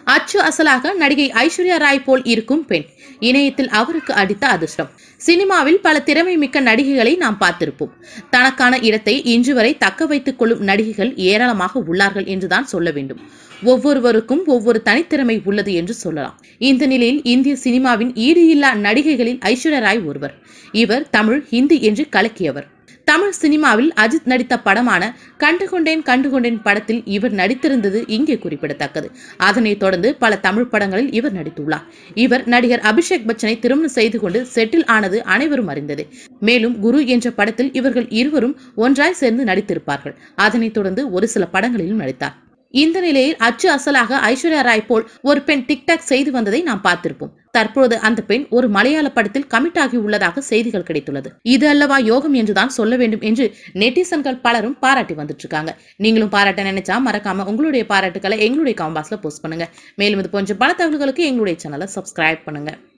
அச்சு அசலாக நடிகை ஐஸ்வர்யா ராய் போல் இருக்கும் பெண் இணையத்தில் அவருக்கு அடித்த அதிர்ஷ்டம் சினிமாவில் பல திறமை மிக்க நடிகைகளை நாம் பார்த்திருப்போம் தனக்கான இடத்தை இன்று வரை தக்க வைத்துக் கொள்ளும் நடிகைகள் ஏராளமாக உள்ளார்கள் என்றுதான் சொல்ல வேண்டும் ஒவ்வொருவருக்கும் ஒவ்வொரு தனித்திறமை உள்ளது என்று சொல்லலாம் இந்த நிலையில் இந்திய சினிமாவின் ஈடு இல்லா நடிகைகளில் ஐஸ்வர்யா ராய் ஒருவர் இவர் தமிழ் ஹிந்தி என்று கலக்கியவர் தமிழ் சினிமாவில் அஜித் நடித்த படமான கண்டுகொண்டேன் கண்டுகொண்டேன் படத்தில் இவர் நடித்திருந்தது இங்கே குறிப்பிடத்தக்கது அதனைத் தொடர்ந்து பல தமிழ் படங்களில் இவர் நடித்துள்ளார் இவர் நடிகர் அபிஷேக் பச்சனை திருமணம் செய்து கொண்டு செட்டில் ஆனது அனைவரும் அறிந்தது மேலும் குரு என்ற படத்தில் இவர்கள் இருவரும் ஒன்றாய் சேர்ந்து நடித்திருப்பார்கள் அதனைத் தொடர்ந்து ஒரு சில படங்களிலும் நடித்தார் இந்த நிலையில் அச்சு அசலாக ஐஸ்வர்யா ராய் போல் ஒரு பெண் டிக்டாக் செய்து வந்ததை நாம் பார்த்திருப்போம் தற்போது அந்த பெண் ஒரு மலையாள படத்தில் கமிட் ஆகி உள்ளதாக செய்திகள் கிடைத்துள்ளது இது அல்லவா யோகம் என்றுதான் சொல்ல வேண்டும் என்று நெட்டிசன்கள் பலரும் பாராட்டி வந்துட்டு இருக்காங்க நீங்களும் பாராட்ட நினைச்சா மறக்காம உங்களுடைய பாராட்டுக்களை எங்களுடைய காம்பாஸ்ல போஸ்ட் பண்ணுங்க மேலும் இது போன்ற பல தகவல்களுக்கு எங்களுடைய சேனலை சப்ஸ்கிரைப் பண்ணுங்க